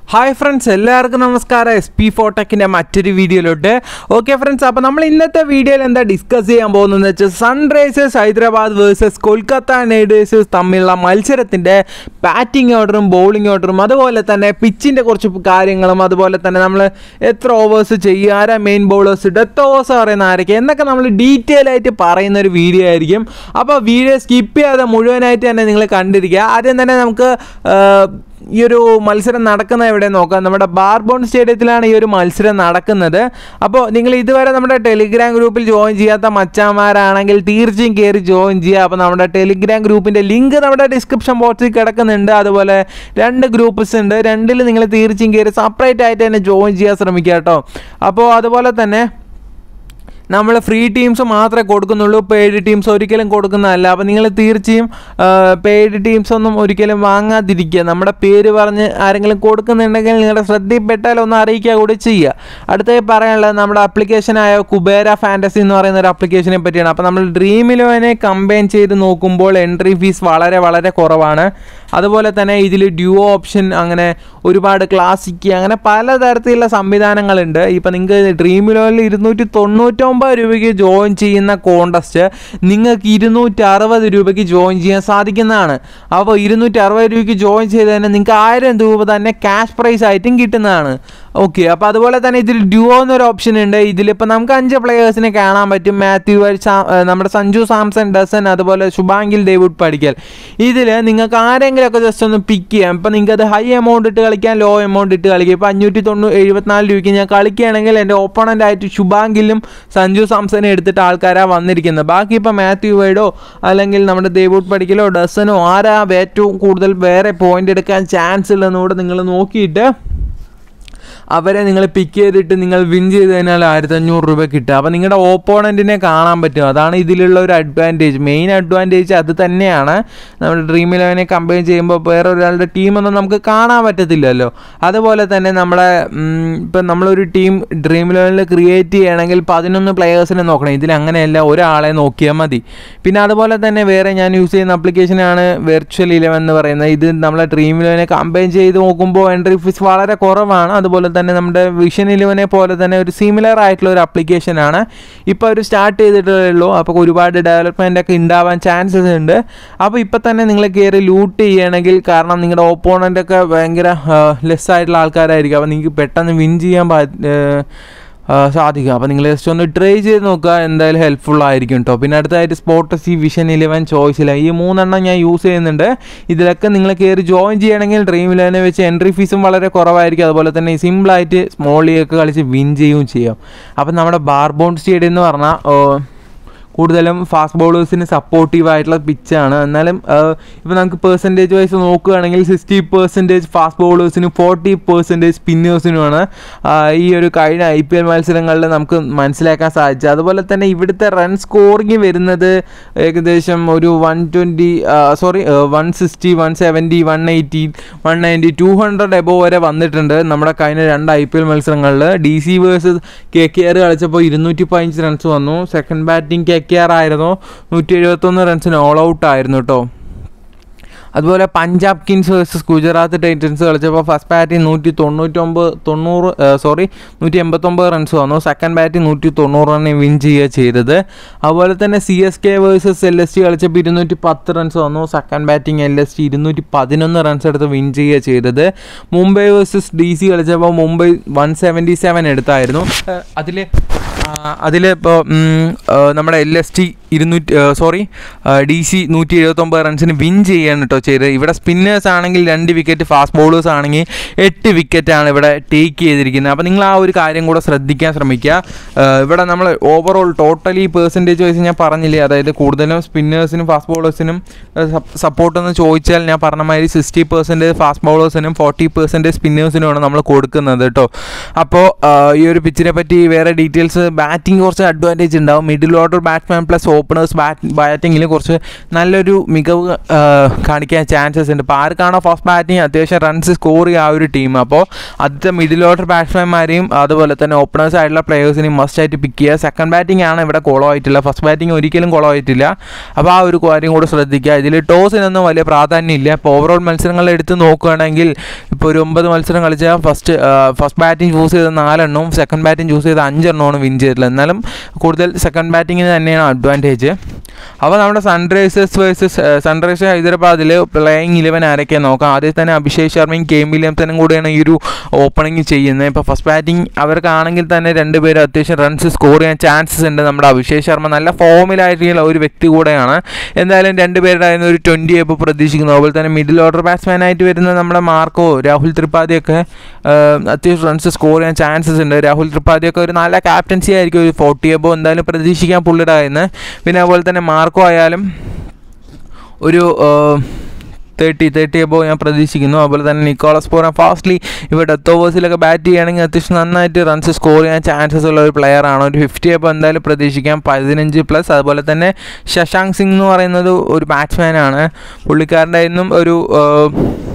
hi friends എല്ലാവർക്കും നമസ്കാരം S P ഫോട്ടെക്കിൻ്റെ മറ്റൊരു വീഡിയോയിലോട്ട് ഓക്കെ ഫ്രണ്ട്സ് അപ്പോൾ നമ്മൾ ഇന്നത്തെ വീഡിയോയിൽ എന്താ ഡിസ്കസ് ചെയ്യാൻ പോകുന്നതെന്ന് വെച്ചാൽ Sunrisers Hyderabad versus Kolkata Knight Riders തമ്മിലുള്ള മത്സരത്തിൻ്റെ ബാറ്റിംഗ് ഓർഡറും ബൗളിംഗ് ഓർഡറും അതുപോലെ തന്നെ പിച്ചിൻ്റെ കുറച്ച് കാര്യങ്ങളും അതുപോലെ തന്നെ നമ്മൾ എത്ര ഓവേഴ്സ് ചെയ്യുക ആരാ മെയിൻ ബൗളേഴ്സ് ഡെത്ത് ഓവേഴ്സ് പറയുന്ന ആരൊക്കെ എന്നൊക്കെ നമ്മൾ ഡീറ്റെയിൽ ആയിട്ട് പറയുന്ന ഒരു വീഡിയോ ആയിരിക്കും അപ്പോൾ വീഡിയോ സ്കിപ്പ് ചെയ്യാതെ മുഴുവനായിട്ട് തന്നെ നിങ്ങൾ കണ്ടിരിക്കുക ആദ്യം തന്നെ നമുക്ക് ആ, ഈ ഒരു മത്സരം നടക്കുന്ന എവിടെ നോക്കാം നമ്മുടെ ബാർബോൺ സ്റ്റേഡിയത്തിലാണ് ഈ ഒരു മത്സരം നടക്കുന്നത് അപ്പോൾ നിങ്ങൾ ഇതുവരെ നമ്മുടെ ടെലിഗ്രാം ഗ്രൂപ്പിൽ ജോയിൻ ചെയ്യാത്ത മച്ചാന്മാരാണെങ്കിൽ തീർച്ചയായും കയറി ജോയിൻ ചെയ്യുക അപ്പോൾ നമ്മുടെ ടെലിഗ്രാം ഗ്രൂപ്പിൻ്റെ ലിങ്ക് നമ്മുടെ ഡിസ്ക്രിപ്ഷൻ ബോക്സിൽ കിടക്കുന്നുണ്ട് അതുപോലെ രണ്ട് ഗ്രൂപ്പ്സ് ഉണ്ട് രണ്ടിൽ നിങ്ങൾ തീർച്ചയായും കയറി സെപ്പറേറ്റ് ആയിട്ട് തന്നെ ജോയിൻ ചെയ്യാൻ ശ്രമിക്കുക കേട്ടോ അപ്പോൾ അതുപോലെ തന്നെ നമ്മൾ ഫ്രീ ടീംസ് മാത്രമേ കൊടുക്കുന്നുള്ളൂ പെയ്ഡ് ടീംസ് ഒരിക്കലും കൊടുക്കുന്നതല്ല അപ്പോൾ നിങ്ങൾ തീർച്ചയായും പെയ്ഡ് ടീംസ് ഒന്നും ഒരിക്കലും വാങ്ങാതിരിക്കുക നമ്മുടെ പേര് പറഞ്ഞ് ആരെങ്കിലും കൊടുക്കുന്നുണ്ടെങ്കിൽ നിങ്ങളുടെ ശ്രദ്ധയിൽപ്പെട്ടാൽ ഒന്ന് അറിയിക്കുക കൂടി ചെയ്യുക അടുത്തായി പറയാനുള്ളത് നമ്മുടെ ആപ്ലിക്കേഷനായ കുബേര ഫാൻറ്റസി എന്ന് പറയുന്ന ഒരു ആപ്ലിക്കേഷനെ പറ്റിയാണ് അപ്പോൾ നമ്മൾ ഡ്രീം ഇലവനെ കമ്പൈൻ ചെയ്ത് നോക്കുമ്പോൾ എൻട്രി ഫീസ് വളരെ വളരെ കുറവാണ് അതുപോലെ തന്നെ ഇതിൽ ഡ്യുവോ ഓപ്ഷൻ അങ്ങനെ ഒരുപാട് ക്ലാസിക് അങ്ങനെ പലതരത്തിലുള്ള സംവിധാനങ്ങളുണ്ട് ഇപ്പം നിങ്ങൾക്ക് ഡ്രീം ഇലവനിൽ ഇരുന്നൂറ്റി തൊണ്ണൂറ്റൊമ്പത് രൂപയ്ക്ക് ജോയിൻ ചെയ്യുന്ന കോണ്ടസ്റ്റ് നിങ്ങൾക്ക് ഇരുന്നൂറ്റി അറുപത് രൂപയ്ക്ക് ജോയിൻ ചെയ്യാൻ സാധിക്കുന്നതാണ് അപ്പോൾ ഇരുന്നൂറ്റി അറുപത് രൂപയ്ക്ക് ജോയിൻ ചെയ്ത് തന്നെ നിങ്ങൾക്ക് ആയിരം രൂപ തന്നെ ക്യാഷ് പ്രൈസ് ആയിട്ടും കിട്ടുന്നതാണ് ഓക്കെ അപ്പോൾ അതുപോലെ തന്നെ ഇതിൽ ഡ്യുവോ എന്നൊരു ഓപ്ഷൻ ഉണ്ട് ഇതിലിപ്പോൾ നമുക്ക് അഞ്ച് പ്ലെയേഴ്സിനെ കാണാൻ പറ്റും മാത്യു വഴി സാ- ഏഹ് നമ്മുടെ സഞ്ജു സാംസൺ ഡസൻ അതുപോലെ ശുഭാങ്കിൽ ഡേവിഡ് പഠിക്കൽ ഇതിൽ നിങ്ങൾക്ക് ആരെങ്കിലുമൊക്കെ ജസ്റ്റ് ഒന്ന് പിക്ക് ചെയ്യാം ഇപ്പം നിങ്ങൾക്ക് അത് ഹൈ എമൗണ്ട് ഇട്ട് കളിക്കാം ലോ എമൗണ്ട് ഇട്ട് കളിക്കാം ഇപ്പോൾ അഞ്ഞൂറ്റി തൊണ്ണൂറ് എഴുപത്തിനാല് രൂപയ്ക്ക് ഞാൻ കളിക്കുകയാണെങ്കിൽ എൻ്റെ ഓപ്പണൻ്റ് ആയിട്ട് ശുഭാങ്കിലും സഞ്ജു സാംസനെ എടുത്തിട്ട് ആൾക്കാരാണ് വന്നിരിക്കുന്നത് ബാക്കി ഇപ്പോൾ മാത്യു വൈഡോ അല്ലെങ്കിൽ നമ്മുടെ ദേവൂട്ട് പഠിക്കലോ ഡസനോ ആരാ ഏറ്റവും കൂടുതൽ വേറെ പോയിന്റ് എടുക്കാൻ ചാൻസ് ഉള്ളതെന്ന് കൂടെ നിങ്ങൾ നോക്കിയിട്ട് അവരെ നിങ്ങൾ പിക്ക് ചെയ്തിട്ട് നിങ്ങൾ വിൻ ചെയ്ത് കഴിഞ്ഞാൽ ആയിരത്തി അഞ്ഞൂറ് രൂപ കിട്ടുക അപ്പോൾ നിങ്ങളുടെ ഓപ്പോണൻറ്റിനെ കാണാൻ പറ്റും അതാണ് ഇതിലുള്ള ഒരു അഡ്വാൻറ്റേജ് മെയിൻ അഡ്വാൻറ്റേജ് അത് തന്നെയാണ് നമ്മുടെ ഡ്രീം ഇലവനെ കമ്പയർ ചെയ്യുമ്പോൾ വേറെ ഒരാളുടെ ടീമൊന്നും നമുക്ക് കാണാൻ പറ്റത്തില്ലല്ലോ അതുപോലെ തന്നെ നമ്മുടെ ഉം, ഇപ്പം നമ്മളൊരു ടീം ഡ്രീം ഇലവനിൽ ക്രിയേറ്റ് ചെയ്യണമെങ്കിൽ പതിനൊന്ന് പ്ലെയേഴ്സിനെ നോക്കണം ഇതിൽ അങ്ങനെയല്ല ഒരാളെ നോക്കിയാൽ മതി പിന്നെ അതുപോലെ തന്നെ വേറെ ഞാൻ യൂസ് ചെയ്യുന്ന ആപ്ലിക്കേഷനാണ് വെർച്വൽ ഇലവൻ എന്ന് പറയുന്നത് ഇത് നമ്മളെ ഡ്രീം ഇലവനെ കമ്പയർ ചെയ്ത് നോക്കുമ്പോൾ എൻട്രി ഫീസ് വളരെ കുറവാണ് അതുപോലെ തന്നെ നമ്മുടെ വിഷൻ ഇലവനെ പോലെ തന്നെ ഒരു സിമിലർ ആയിട്ടുള്ള ഒരു ആപ്ലിക്കേഷനാണ് ഇപ്പോൾ ഒരു സ്റ്റാർട്ട് ചെയ്തിട്ടേ ഉള്ളൂ അപ്പോൾ ഒരുപാട് ഡെവലപ്മെൻ്റ് ഒക്കെ ഉണ്ടാവാൻ ചാൻസസ് ഉണ്ട് അപ്പോൾ ഇപ്പോൾ തന്നെ നിങ്ങൾ കയറി ലൂട്ട് ചെയ്യണമെങ്കിൽ കാരണം നിങ്ങളുടെ ഓപ്പോണൻ്റ് ഒക്കെ ഭയങ്കര ലെസ് ആയിട്ടുള്ള ആൾക്കാരായിരിക്കും അപ്പോൾ നിങ്ങൾക്ക് പെട്ടെന്ന് വിൻ ചെയ്യാൻ പാ ഏഹ്, ആ, സാധിക്കും അപ്പോൾ നിങ്ങൾ ജസ്റ്റ് ഒന്ന് ട്രൈ ചെയ്ത് നോക്കുക എന്തായാലും ഹെൽപ്ഫുൾ ആയിരിക്കും കേട്ടോ പിന്നെ അടുത്തായിട്ട് സ്പോട്ടസി വിഷൻ ഇലവൻ ചോയ്സില ഈ മൂന്നെണ്ണം ഞാൻ യൂസ് ചെയ്യുന്നുണ്ട് ഇതിലൊക്കെ നിങ്ങൾ കയറി ജോയിൻ ചെയ്യണമെങ്കിൽ ഡ്രീം ഇലവനെ വെച്ച് എൻട്രി ഫീസും വളരെ കുറവായിരിക്കും അതുപോലെ തന്നെ സിമ്പിളായിട്ട് സ്മോൾ ഒക്കെ കളിച്ച് വിൻ ചെയ്യുകയും ചെയ്യാം അപ്പം നമ്മുടെ ബാർബോൺ സ്റ്റേഡിയം എന്ന് പറഞ്ഞാൽ കൂടുതലും ഫാസ്റ്റ് ബോളേഴ്സിന് സപ്പോർട്ടീവ് ആയിട്ടുള്ള പിച്ചാണ് എന്നാലും ഇപ്പോൾ നമുക്ക് പെർസെൻറ്റേജ് വൈസ് നോക്കുകയാണെങ്കിൽ സിക്സ്റ്റി പെർസെൻറ്റേജ് ഫാസ്റ്റ് ബോളേഴ്സിനും ഫോർട്ടി പെർസെൻറ്റേജ് സ്പിന്നേഴ്സിനുമാണ് ഈ ഒരു കഴിഞ്ഞ ഐ പി എൽ മത്സരങ്ങളിൽ നമുക്ക് മനസ്സിലാക്കാൻ സാധിച്ചത് അതുപോലെ തന്നെ ഇവിടുത്തെ റൺ സ്കോറിങ് വരുന്നത് ഏകദേശം ഒരു one twenty sorry one sixty one seventy one eighty one ninety two hundred above വരെ വന്നിട്ടുണ്ട് നമ്മുടെ കഴിഞ്ഞ രണ്ട് ഐ പി എൽ മത്സരങ്ങളിൽ D C versus K K R കളിച്ചപ്പോൾ ഇരുന്നൂറ്റി പതിനഞ്ച് റൺസ് വന്നു second batting K K R ആയിരുന്നു നൂറ്റി എഴുപത്തൊന്ന് റൺസിന് ഓൾ ഔട്ട് ആയിരുന്നു കേട്ടോ അതുപോലെ Punjab Kings versus Gujarat Titans കളിച്ചപ്പോൾ ഫസ്റ്റ് ബാറ്റിംഗ് നൂറ്റി തൊണ്ണൂറ്റൊമ്പത് തൊണ്ണൂറ് സോറി നൂറ്റി എൺപത്തൊമ്പത് റൺസ് വന്നു സെക്കൻഡ് ബാറ്റിംഗ് നൂറ്റി തൊണ്ണൂറ് റണ്ണിന് വിൻ ചെയ്യുക ചെയ്തത് അതുപോലെ തന്നെ C S K versus L S T കളിച്ചപ്പോൾ ഇരുന്നൂറ്റി പത്ത് റൺസ് വന്നു second batting L S T ഇരുന്നൂറ്റി പതിനൊന്ന് റൺസ് എടുത്ത് വിൻ ചെയ്യുക ചെയ്തത് മുംബൈ വേഴ്സസ് ഡി സി കളിച്ചപ്പോൾ മുംബൈ വൺ സെവൻറ്റി സെവൻ എടുത്തായിരുന്നു അതിൽ അതിൽ ഇപ്പോൾ നമ്മുടെ എൽ എസ് ടി ഇരുന്നൂറ്റി സോറി ഡി സി നൂറ്റി എഴുപത്തൊമ്പത് റൺസിന് വിൻ ചെയ്യാണ് കേട്ടോ ചെയ്തത് ഇവിടെ സ്പിന്നേഴ്സ് ആണെങ്കിൽ രണ്ട് വിക്കറ്റ് ഫാസ്റ്റ് ബോളേഴ്സ് ആണെങ്കിൽ എട്ട് വിക്കറ്റാണ് ഇവിടെ ടേക്ക് ചെയ്തിരിക്കുന്നത് അപ്പോൾ നിങ്ങൾ ആ ഒരു കാര്യം കൂടെ ശ്രദ്ധിക്കാൻ ശ്രമിക്കുക ആ, ഇവിടെ നമ്മൾ ഓവറോൾ ടോട്ടലി പേഴ്സൻറ്റേജ് വൈസ് ഞാൻ പറഞ്ഞില്ലേ അതായത് കൂടുതലും സ്പിന്നേഴ്സിനും ഫാസ്റ്റ് ബോളേഴ്സിനും സപ്പോർട്ട് എന്ന് ചോദിച്ചാൽ ഞാൻ പറഞ്ഞ മാതിരി സിക്സ്റ്റി പെർസെൻറ്റേജ് ഫാസ്റ്റ് ബോളേഴ്സിനും ഫോർട്ടി പെർസെൻറ്റേജ് സ്പിന്നേഴ്സിനുമാണ് നമ്മൾ കൊടുക്കുന്നത് കേട്ടോ അപ്പോൾ ഈ ഒരു പിച്ചിനെ പറ്റി വേറെ ഡീറ്റെയിൽസ് ബാറ്റിംഗ് കുറച്ച് അഡ്വാൻറ്റേജ് ഉണ്ടാവും middle order batsman plus openers bat ബാറ്റിങ്ങിൽ കുറച്ച് നല്ലൊരു മികവ് ആ, കാണിക്കാൻ ചാൻസസ് ഉണ്ട് ഇപ്പോൾ ആർക്കാണോ ഫസ്റ്റ് ബാറ്റിംഗ് അത്യാവശ്യം റൺസ് സ്കോർ ചെയ്യുക ആ ഒരു ടീം അപ്പോൾ ആദ്യത്തെ മിഡിൽ ഓർഡർ ബാറ്റ്സ്മാൻമാരെയും അതുപോലെ തന്നെ ഓപ്പണേഴ്സ് ആയിട്ടുള്ള പ്ലേയേഴ്സിനെയും മസ്റ്റ് ആയിട്ട് പിക്ക് ചെയ്യുക സെക്കൻഡ് ബാറ്റിംഗ് ആണ് ഇവിടെ കുളമായിട്ടില്ല ഫസ്റ്റ് ബാറ്റിംഗ് ഒരിക്കലും കുളമായിട്ടില്ല അപ്പോൾ ആ ഒരു കാര്യം കൂടെ ശ്രദ്ധിക്കുക ഇതിൽ ടോസിനൊന്നും വലിയ പ്രാധാന്യം ഇല്ല ഇപ്പോൾ ഓവറോൾ മത്സരങ്ങൾ എടുത്ത് നോക്കുകയാണെങ്കിൽ ഇപ്പോൾ ഒരു ഒമ്പത് മത്സരം കളിച്ചാൽ ഫസ്റ്റ് ഫസ്റ്റ് ബാറ്റിംഗ് ചൂസ് ചെയ്ത നാലെണ്ണവും സെക്കൻഡ് ബാറ്റിംഗ് ചൂസ് ചെയ്ത അഞ്ചെണ്ണമാണ് വിൻ ചെയ്തിട്ടുള്ളത് എന്നാലും കൂടുതൽ സെക്കൻഡ് ബാറ്റിങ്ങിന് തന്നെയാണ് അഡ്വാൻറ്റേജ് അപ്പോൾ നമ്മുടെ സൺറൈസേഴ്സ് വേഴ്സസ് സൺറൈസേഴ്സ് ഹൈദരാബാദിൽ പ്ലേയിങ് ഇലവൻ ആരൊക്കെ നോക്കാം ആദ്യം തന്നെ അഭിഷേക് ശർമ്മയും കെ വില്യംസനും കൂടെയാണ് ഈ ഒരു ഓപ്പണിംഗ് ചെയ്യുന്നത് ഇപ്പോൾ ഫസ്റ്റ് ബാറ്റിംഗ് അവർക്കാണെങ്കിൽ തന്നെ രണ്ടുപേരും അത്യാവശ്യം റൺസ് സ്കോർ ചെയ്യാൻ ചാൻസസ് ഉണ്ട് നമ്മുടെ അഭിഷേക് ശർമ്മ നല്ല ഫോമിലായിട്ടുള്ള ഒരു വ്യക്തി കൂടെയാണ് എന്തായാലും രണ്ടുപേരുടെ കയ്യിൽ നിന്ന് ഒരു ട്വൻറ്റി എപ്പോൾ പ്രതീക്ഷിക്കുന്നു അതുപോലെ തന്നെ മിഡിൽ ഓർഡർ ബാറ്റ്സ്മാൻ ആയിട്ട് വരുന്ന നമ്മുടെ മാർക്കോ രാഹുൽ ത്രിപാഠിയൊക്കെ ആഹ്, അത്യാവശ്യം റൺസ് സ്കോർ ചെയ്യാൻ ചാൻസസ് ഉണ്ട് രാഹുൽ ത്രിപാഠിയൊക്കെ ഒരു നല്ല ക്യാപ്റ്റൻസി ആയിരിക്കും ഒരു ഫോർട്ടി എബോ എന്തായാലും പ്രതീക്ഷിക്കാൻ പുള്ളിയുടെ കയ്യിൽ നിന്ന് പിന്നെ അതുപോലെ തന്നെ മാർക്കോ ആയാലും ഒരു തേർട്ടി തേർട്ടി എബോ ഞാൻ പ്രതീക്ഷിക്കുന്നു അതുപോലെ തന്നെ നിക്കോളസ് പോരാൻ ഫാസ്റ്റ്ലി ഇവിടെ ഡെത്ത് ഓവേഴ്സിലൊക്കെ ബാറ്റ് ചെയ്യുകയാണെങ്കിൽ അത്യാവശ്യം നന്നായിട്ട് റൺസ് സ്കോർ ചെയ്യാൻ ചാൻസസ് ഉള്ള ഒരു player ആണ് ഒരു ഫിഫ്റ്റി എബോ എന്തായാലും പ്രതീക്ഷിക്കാം പതിനഞ്ച് പ്ലസ് അതുപോലെ തന്നെ ശശാങ്ക് സിംഗ് എന്ന് പറയുന്നത് ഒരു ബാറ്റ്സ്മാനാണ് പുള്ളിക്കാരൻ്റെ നിന്നും ഒരു ആഹ്,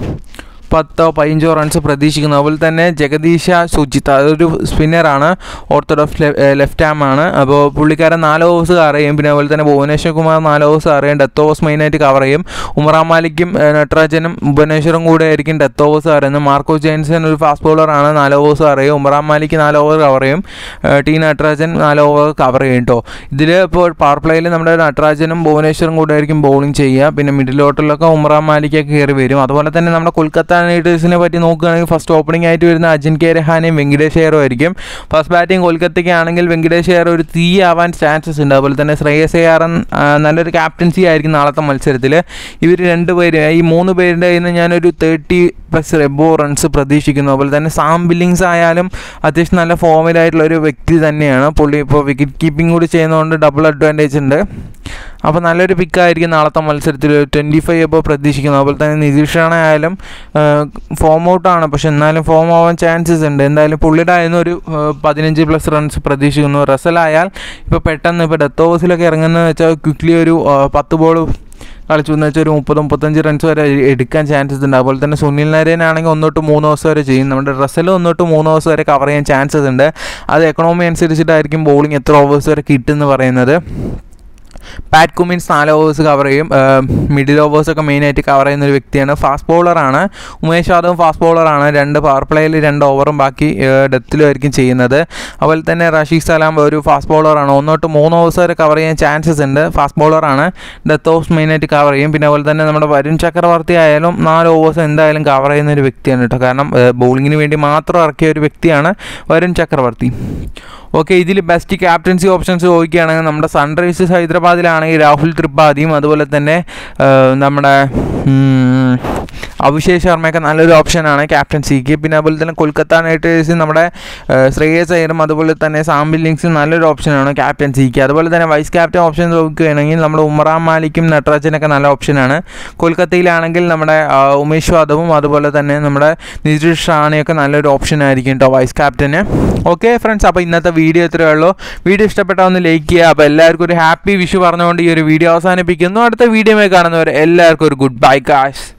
പത്തോ പതിനഞ്ചോ റൺസ് പ്രതീക്ഷിക്കുന്നു അതുപോലെ തന്നെ ജഗദീശ സുജിത്ത് അതൊരു സ്പിന്നറാണ് ഓർത്തഡോക്സ് ലെഫ്റ്റ് ഹാം ആണ് അപ്പോൾ പുള്ളിക്കാരൻ നാല് ഓവേഴ്സ് കവർ ചെയ്യും പിന്നെ അതുപോലെ തന്നെ ഭുവനേശ്വർ കുമാർ നാല് ഓവേഴ്സ് കവർ ചെയ്യും ഡെത്ത് ഓവേഴ്സ് മെയിനായിട്ട് കവർ ചെയ്യും ഉമറാൻ മാലിക്കും ഏഹ്, നട്രാജനും ഭുവനേശ്വറും കൂടെ ആയിരിക്കും ഡെത്ത് ഓവേഴ്സ് കവർ ചെയ്യുന്നത് മാർക്കോ ജെയിൻസൺ ഒരു ഫാസ്റ്റ് ബോളറാണ് നാല് ഓവേഴ്സ് കവർ ചെയ്യും ഉമറാൻ മാലിക്ക് നാല് ഓവർ കവർ ചെയ്യും ഏഹ്, ടി നട്രാജൻ നാല് ഓവർ കവർ ചെയ്യും കേട്ടോ ഇതിൽ ഇപ്പോൾ പവർ പ്ലേയിൽ നമ്മുടെ നട്രാജനും ഭുവനേശ്വറും കൂടെ ആയിരിക്കും ബൗളിംഗ് ചെയ്യുക പിന്നെ മിഡിൽ ഓട്ടിലൊക്കെ ഉമറാൻ മാലിക്കൊക്കെ കയറി വരും അതുപോലെ തന്നെ നമ്മുടെ കൊൽക്കത്ത നൈറ്റ് പറ്റി നോക്കുകയാണെങ്കിൽ ഫസ്റ്റ് ഓപ്പണിംഗ് ആയിട്ട് വരുന്ന അജിൻ കെ രഹാനെയും വെങ്കടേഷ് അയ്യറും ആയിരിക്കും ഫസ്റ്റ് ബാറ്റിംഗ് കൊൽക്കത്തയ്ക്ക് ആണെങ്കിൽ വെങ്കടേഷ് അയ്യർ ഒരു തീ ആവാൻ ചാൻസസ് ഉണ്ട് അതുപോലെ തന്നെ ശ്രേയസ് അയ്യാറൻ ആ, നല്ലൊരു ക്യാപ്റ്റൻസി ആയിരിക്കും നാളത്തെ മത്സരത്തിൽ ഇവർ രണ്ടുപേര് ഈ മൂന്ന് പേരുടെ കയ്യിൽ നിന്ന് ഞാനൊരു തേർട്ടി പ്ലസ് എബോ റൺസ് പ്രതീക്ഷിക്കുന്നു അതുപോലെ തന്നെ സാം ബില്ലിങ്സ് ആയാലും അത്യാവശ്യം നല്ല ഫോമിലായിട്ടുള്ള ഒരു വ്യക്തി തന്നെയാണ് പുള്ളി ഇപ്പോൾ വിക്കറ്റ് കീപ്പിംഗ് കൂടി ചെയ്യുന്നതുകൊണ്ട് ഡബിൾ അഡ്വാൻറ്റേജ് ഉണ്ട് അപ്പോൾ നല്ലൊരു പിക്കായിരിക്കും നാളത്തെ മത്സരത്തിൽ ട്വൻറ്റി ഫൈവ് എബോ പ്രതീക്ഷിക്കുന്നു അതുപോലെ തന്നെ നിതീഷ് റാണ ആയാലും ഫോം ഔട്ടാണ് പക്ഷെ എന്നാലും ഫോം ആവാൻ ചാൻസസ് ഉണ്ട് എന്തായാലും പുള്ളിയുടെ ആയിരുന്നു ഒരു ഏഹ്, പതിനഞ്ച് പ്ലസ് റൺസ് പ്രതീക്ഷിക്കുന്നു റസലായാൽ ഇപ്പോൾ പെട്ടെന്ന് ഇപ്പോൾ ഡെത്ത് ഓവേഴ്സിലൊക്കെ ഇറങ്ങുന്നതെന്ന് വെച്ചാൽ ക്വിക്ലി ഒരു ഏഹ്, പത്ത് ബോൾ കളിച്ചു എന്ന് വെച്ചാൽ ഒരു മുപ്പത് മുപ്പത്തഞ്ച് റൺസ് വരെ എടുക്കാൻ ചാൻസസ് ഉണ്ട് അതുപോലെ തന്നെ സുനിൽ നരേനാണെങ്കിൽ ഒന്നോട്ട് മൂന്ന് ദിവസം വരെ ചെയ്യും നമ്മുടെ റസൽ ഒന്നോട്ട് മൂന്ന് ദിവസം വരെ കവർ ചെയ്യാൻ ചാൻസസ് ഉണ്ട് അത് എക്കണോമി അനുസരിച്ചിട്ടായിരിക്കും ബോളിംഗ് എത്ര ഓവേഴ്സ് വരെ കിട്ടുമെന്ന് പറയുന്നത് പാറ്റ് കുമിൻസ് നാല് ഓവേഴ്സ് കവർ ചെയ്യും മിഡിൽ ഓവേഴ്സൊക്കെ മെയിനായിട്ട് കവർ ചെയ്യുന്ന ഒരു വ്യക്തിയാണ് ഫാസ്റ്റ് ബോളറാണ് ഉമേഷ് യാദവും ഫാസ്റ്റ് ബോളറാണ് രണ്ട് പവർ പ്ലേയിൽ രണ്ട് ഓവറും ബാക്കി ഡെത്തിലും ആയിരിക്കും ചെയ്യുന്നത് അതുപോലെ തന്നെ റഷീദ് സലാം ഒരു ഫാസ്റ്റ് ബോളറാണ് ഒന്നോട്ട് മൂന്ന് ഓവേഴ്സ് വരെ കവർ ചെയ്യാൻ ചാൻസസ് ഉണ്ട് ഫാസ്റ്റ് ബോളറാണ് ഡെത്ത് ഓവേഴ്സ് മെയിനായിട്ട് കവർ ചെയ്യും പിന്നെ അതുപോലെ തന്നെ നമ്മുടെ വരുൺ ചക്രവർത്തി ആയാലും നാല് ഓവേഴ്സ് എന്തായാലും കവർ ചെയ്യുന്ന ഒരു വ്യക്തിയാണ് കേട്ടോ കാരണം ബൗളിങ്ങിന് വേണ്ടി മാത്രം ഇറക്കിയ ഒരു വ്യക്തിയാണ് വരുൺ ചക്രവർത്തി ഓക്കെ ഇതിൽ ബെസ്റ്റ് ക്യാപ്റ്റൻസി ഓപ്ഷൻസ് ചോദിക്കുകയാണെങ്കിൽ നമ്മുടെ സൺറൈസേഴ്സ് ഹൈദരാബാദിലാണെങ്കിൽ രാഹുൽ ത്രിപാഠിയും അതുപോലെ തന്നെ ആ, നമ്മുടെ ഉം, അഭിഷേക് ശർമ്മയൊക്കെ നല്ലൊരു ഓപ്ഷനാണ് ക്യാപ്റ്റൻസിക്ക് പിന്നെ അതുപോലെ തന്നെ കൊൽക്കത്ത നൈറ്റ് റൈഡേഴ്സ് നമ്മുടെ ആ, ശ്രേയസ് അയ്യറും അതുപോലെ തന്നെ സാം ബില്ലിങ്സും നല്ലൊരു ഓപ്ഷനാണ് ക്യാപ്റ്റൻസിക്ക് അതുപോലെ തന്നെ വൈസ് ക്യാപ്റ്റൻ ഓപ്ഷൻ നോക്കുകയാണെങ്കിൽ നമ്മുടെ ഉമറാൻ മാലിക്കും നട്രാജനൊക്കെ നല്ല ഓപ്ഷനാണ് കൊൽക്കത്തയിലാണെങ്കിൽ നമ്മുടെ ആ, ഉമേഷ് യാദവും അതുപോലെ തന്നെ നമ്മുടെ നിതീഷ് റാണയൊക്കെ നല്ലൊരു ഓപ്ഷൻ ആയിരിക്കും കേട്ടോ വൈസ് ക്യാപ്റ്റന് ഓക്കെ ഫ്രണ്ട്സ് അപ്പോൾ ഇന്നത്തെ വീഡിയോ ഇത്രയേ ഉള്ളൂ വീഡിയോ ഇഷ്ടപ്പെട്ടാൽ ഒന്ന് ലൈക്ക് ചെയ്യുക അപ്പോൾ എല്ലാവർക്കും ഒരു ഹാപ്പി വിഷു പറഞ്ഞുകൊണ്ട് ഈ ഒരു വീഡിയോ അവസാനിപ്പിക്കുന്നു അടുത്ത വീഡിയോ കാണുന്നവരെ എല്ലാവർക്കും ഒരു ഗുഡ് ബൈ കാഷ്